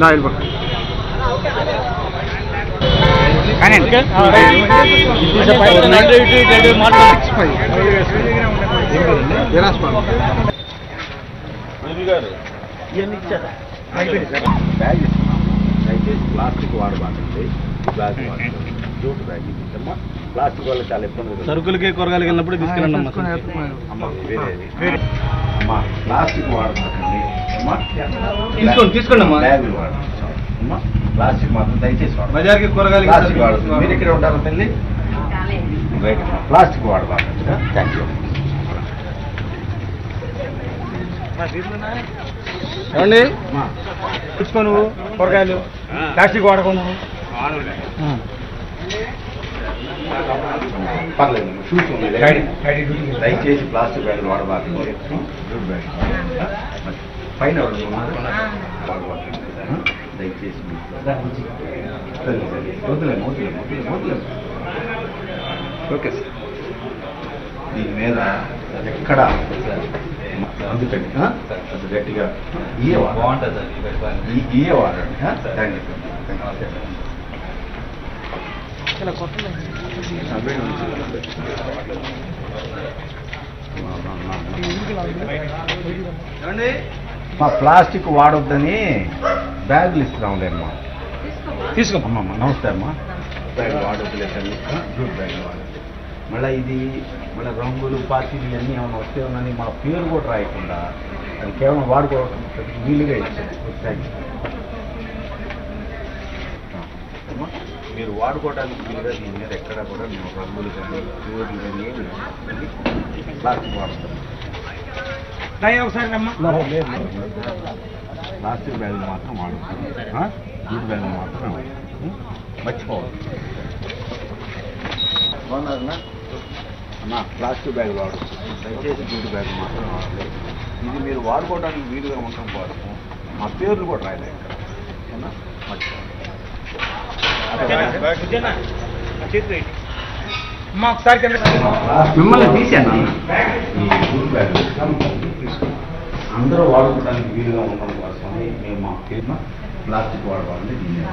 నా వెళ్ళిపోతాను బ్యాగ్ ఇస్తున్నాం దయచేసి ప్లాస్టిక్ వాడబాకండి బ్యాగ్ వాడండి జూట్ బ్యాగ్ ఇచ్చమ్మా ప్లాస్టిక్ వల్ల చాలా ఇబ్బంది కలుగుతుంది. సరుకులకి కూరగాయలకి వెళ్ళినప్పుడు తీసుకెళ్ళండి అమ్మా అమ్మా వేరేది అమ్మా ప్లాస్టిక్ వాడబాకండి అమ్మా తీసుకోండి, తీసుకోండి అమ్మా. బ్యాగులు వాడండి అమ్మా ప్లాస్టిక్ మాత్రం దయచేసి వాడండి బజార్కి కూరగాయలకి ప్లాస్టిక్ వాడదు మీరు ఇక్కడ ఉంటారు తల్లి రైట్ అమ్మా ప్లాస్టిక్ వాడబాకండి థ్యాంక్ యూ ఏమండి తెచ్చుకో నువ్వు కూరగాయలు ప్లాస్టిక్ వాడకు నువ్వు పర్లేదు షూస్ ఉన్నాయి దయచేసి ప్లాస్టిక్ బ్యాగులు వాడబాకండి జూట్ బ్యాగ్ పైన ఎవరు ఉన్నారు? వాడబాకండి దయచేసి వద్దులేము వద్దులేము వద్దులేము వద్దులేము ఓకే సార్ దీని మీద ఎక్కడ అందుకండి ఆ? అది గట్టిగా ఇయే బాగుంటుంది ఇయే వాడండి థ్యాంక్ యూ థ్యాంక్ యూ ఏమండి మా ప్లాస్టిక్ వాడొద్దని బ్యాగులు ఇస్తున్నాంలే అమ్మా తీసుకో అమ్మమ్మ నమస్తే అమ్మా బ్యాగ్ వాడొద్దులే తల్లి గుడ్ బ్యాగ్ వాడొద్దు మళ్ళీ ఇది మళ్ళీ రంగులు పార్టీలు ఇవన్నీ ఏమైనా వస్తేమని మా పేరు కూడా రాయకుండా అది కేవలం వాడుకోవడం వీలుగా ఇచ్చారు థ్యాంక్ యూ అమ్మా, మీరు వాడుకోవడానికి వీలుగా దీని మీద ఎక్కడ కూడా మేము రంగులు కానీ పేర్లు కానీ ఏమి లేవు. ప్లాస్టిక్ వాడతాం ఒకసారి అమ్మా ప్లాస్టిక్ బ్యాగులు మాత్రం వాడుతాం జూట్ బ్యాగులు మాత్రం వాడతాం. మర్చిపోవాలి బాగున్నారన్నా అన్న ప్లాస్టిక్ బ్యాగులు వాడచ్చు దయచేసి జూట్ బ్యాగులు మాత్రం వాడాలి ఇది మీరు వాడుకోవడానికి వీలుగా ఉండటం కోసం మా పేర్లు కూడా రాయలే ఇక్కడ ఓకేనా మర్చిపోవాలి అమ్మా ఒకసారి కింద మిమ్మల్ని తీసాను ఈ జూట్ బ్యాగులు అందరూ వాడుకోవడానికి వీలుగా ఉండడం కోసం మేము మా పేరున ప్లాస్టిక్ వాడవాలని దీన్ని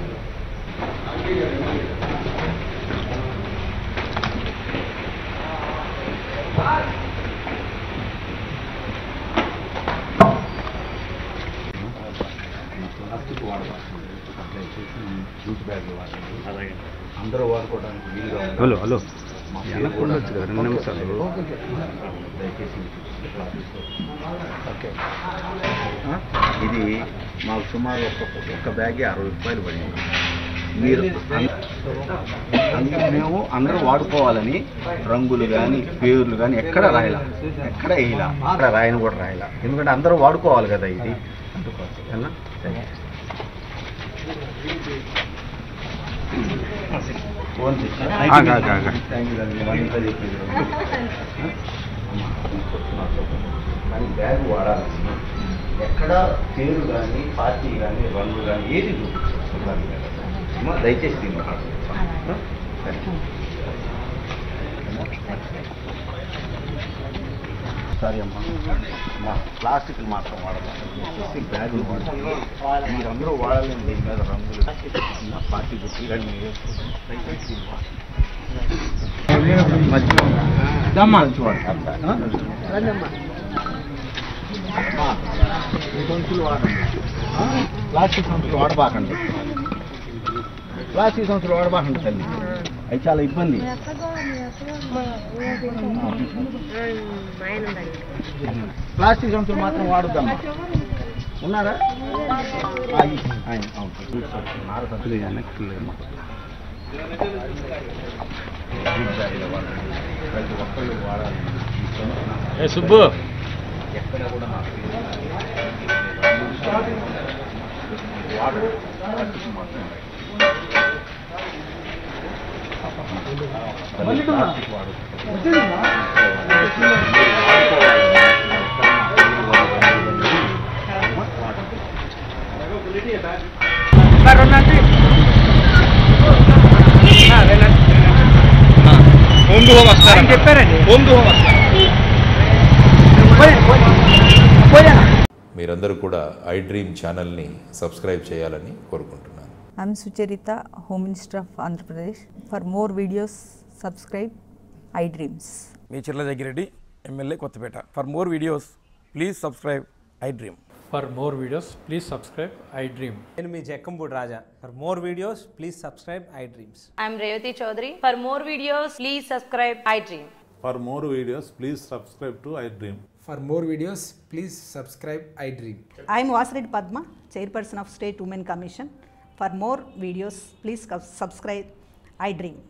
ప్లాస్టిక్ వాడబాకండి దయచేసి జూట్ బ్యాగులు వాడండి అందరూ వాడుకోవడానికి వీలుగా ఉండడం హలో హలో మా వెనక్కి పేరు ఉండొచ్చు కదా, రెండు నిమిషాలు. దయచేసి ఓకే ఇది మాకు సుమారు ఒక ఒక్క బ్యాగే అరవై రూపాయలు పడింది మీరు అన్- అందుకే మేము అందరూ వాడుకోవాలని రంగులు కానీ పేర్లు కానీ ఎక్కడ రాయలా ఎక్కడ వేయలా అక్కడ రాయని కూడా రాయలా ఎందుకంటే అందరూ వాడుకోవాలి కదా ఇది అందుకోసం ఏనా? సరే. ఫోన్ చేశారా? ఆగు, ఆగు, ఆగు. థ్యాంక్ యూ అండి మళ్ళీ ఇంకా చెప్పేది అమ్మా, నేను చెప్తున్నా. కానీ బ్యాగ్ వాడాలి ఎక్కడ పేరు కానీ పార్టీ కానీ రంగు కానీ ఏది చూపించాలి అమ్మా దయచేసి దీన్ని వాడండి. ఆ? సరే. సరే అమ్మా అమ్మా ప్లాస్టిక్ మాత్రం వాడాలి బ్యాగులు వాడాలి మీరందరూ వాడాలని దీని మీద రంగులు అమ్మా, పార్టీ బుక్కి కానీ మీరు వేసుకోండి. దయచేసి దీన్ని వాడండి. మంచిగా మంచి వాడు సంచులు వాడండి ఆ? ప్లాస్టిక్ సంచులు వాడబాకండి ప్లాస్టిక్ సంచులు వాడబాకండి తల్లి అవి చాలా ఇబ్బంది ప్లాస్టిక్ సంచులు మాత్రం వాడొద్దమ్మా ఉన్నారా అయ్యి, ఆయన, అవును. నార సంచులు వెనక్కి లేమ్మా. జూట్ బ్యాగులు వాడండి. ప్రతి ఒక్కళ్ళు వాడాలి ఈ సంచులు నాకు ఏ సుబ్బు ఎక్కడ కూడా నాకు వాడు ప్లాస్టిక్ మాత్రం ప్లాస్టిక్ వాడు హోమ్ టు హోమ్ వస్తారు చెప్పారండి హోమ్ టు హోమ్ వస్తారు మీరందరూ కూడా ఐ డ్రీమ్ ఛానల్ని సబ్స్క్రైబ్ చేయాలని కోరుకుంటున్నాను I'm Sucharita, Home Minister of Andhra Pradesh. For more videos, subscribe iDreams. మీ Chirla Jaggireddy MLA Kothapeta for more videos please subscribe I Dream For more videos, please subscribe I Dream. నేను మీ Jakkampudi Raja for more videos please subscribe I Dreams I'm Revati Chaudhary. For more videos, please subscribe iDream. For more videos, please subscribe to iDream. For more videos please subscribe I Dream I'm Vasireddy Padma, Chairperson of State Women Commission. For more videos, please subscribe iDream.